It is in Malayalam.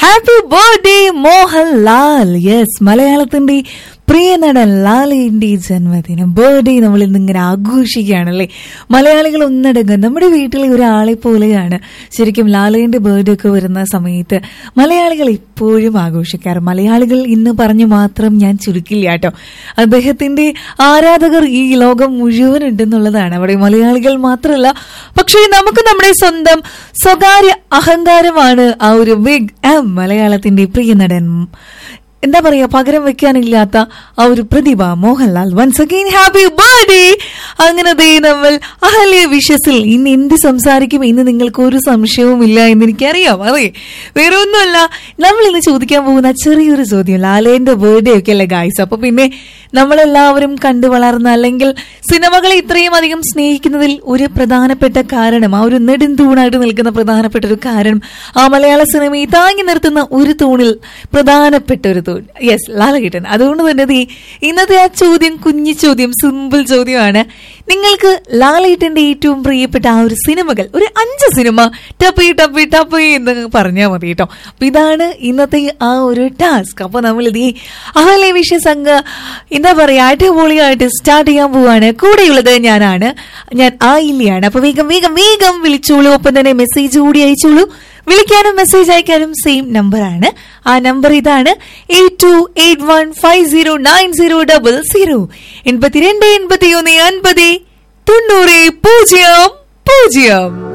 ഹാപ്പി ബർത്ത്ഡേ മോഹൻലാൽ യെസ് മലയാളത്തിന്റെ പ്രിയ നടൻ ലാലയുടെ ജന്മദിനം ബർത്ത്ഡേ നമ്മൾ ഇന്ന് ഇങ്ങനെ ആഘോഷിക്കുകയാണല്ലേ മലയാളികൾ ഒന്നടങ്കം നമ്മുടെ വീട്ടിലെ ഒരാളെ പോലെയാണ് ശരിക്കും ലാലയുടെ ബർത്ത്ഡേ ഒക്കെ വരുന്ന സമയത്ത് മലയാളികൾ ഇപ്പോഴും ആഘോഷിക്കാറ് മലയാളികൾ ഇന്ന് പറഞ്ഞു മാത്രം ഞാൻ ചുരുക്കില്ല കേട്ടോ അദ്ദേഹത്തിന്റെ ആരാധകർ ഈ ലോകം മുഴുവൻ ഉണ്ടെന്നുള്ളതാണ് അവിടെ മലയാളികൾ മാത്രമല്ല പക്ഷേ നമുക്ക് നമ്മുടെ സ്വന്തം സ്വകാര്യ അഹങ്കാരമാണ് ആ ഒരു ബിഗ് എം മലയാളത്തിന്റെ പ്രിയ നടൻ എന്താ പറയാ പകരം വെക്കാനില്ലാത്ത ആ ഒരു പ്രതിഭ Mohanlal once again happy birthday അങ്ങനെ ദേ നമ്മൾ അഹല്യ വിഷസിൽ ഇന്ന് എന്ത് സംസാരിക്കും ഇന്ന് നിങ്ങൾക്ക് ഒരു സംശയവും ഇല്ല എന്ന് എനിക്കറിയാം അതെ വേറെ ഒന്നുമല്ല നമ്മൾ ഇന്ന് ചോദിക്കാൻ പോകുന്ന ചെറിയൊരു ചോദ്യം ലാലേന്റെ ബർത്ത്ഡേ ഒക്കെ അല്ലേ ഗായ്സ് അപ്പൊ പിന്നെ നമ്മളെല്ലാവരും കണ്ടു വളർന്ന അല്ലെങ്കിൽ സിനിമകളെ ഇത്രയും അധികം സ്നേഹിക്കുന്നതിൽ ഒരു പ്രധാനപ്പെട്ട കാരണം ആ ഒരു നെടുന്തൂണായിട്ട് നിൽക്കുന്ന പ്രധാനപ്പെട്ട ഒരു കാരണം ആ മലയാള സിനിമയെ താങ്ങി നിർത്തുന്ന ഒരു തൂണിൽ പ്രധാനപ്പെട്ട ഒരു തൂൺ യെസ് ലാലകിട്ടൻ അതുകൊണ്ട് തന്നെ ദേ ഇന്നത്തെ ആ ചോദ്യം കുഞ്ഞു ചോദ്യം സിമ്പിൾ ചോദ്യമാണ് നിങ്ങൾക്ക് ലാലേട്ടന്റെ ഏറ്റവും പ്രിയപ്പെട്ട ആ ഒരു സിനിമകൾ ഒരു അഞ്ച് സിനിമ ടപ്പി ടപ്പി ടപ്പി എന്ന് പറഞ്ഞാൽ മതി കേട്ടോ അപ്പൊ ഇതാണ് ഇന്നത്തെ ആ ഒരു ടാസ്ക് അപ്പൊ നമ്മൾ ഇത് അഹലെ വിഷയ സംഘ എന്താ പറയാ അടിപൊളിയായിട്ട് സ്റ്റാർട്ട് ചെയ്യാൻ പോവാണ് കൂടെയുള്ളത് ഞാനാണ് ഞാൻ ആ ഇല്ലയാണ് അപ്പൊ വേഗം വേഗം വേഗം വിളിച്ചോളൂ ഒപ്പം തന്നെ മെസ്സേജ് കൂടി അയച്ചോളൂ വിളിക്കാനും മെസ്സേജ് അയക്കാനും സെയിം നമ്പറാണ് ആ നമ്പർ ഇതാണ് eight two eight one five zero nine zero double zero എൺപത്തിരണ്ട് എൺപത്തി ഒന്ന് അൻപത് തൊണ്ണൂറ് പൂജ്യം പൂജ്യം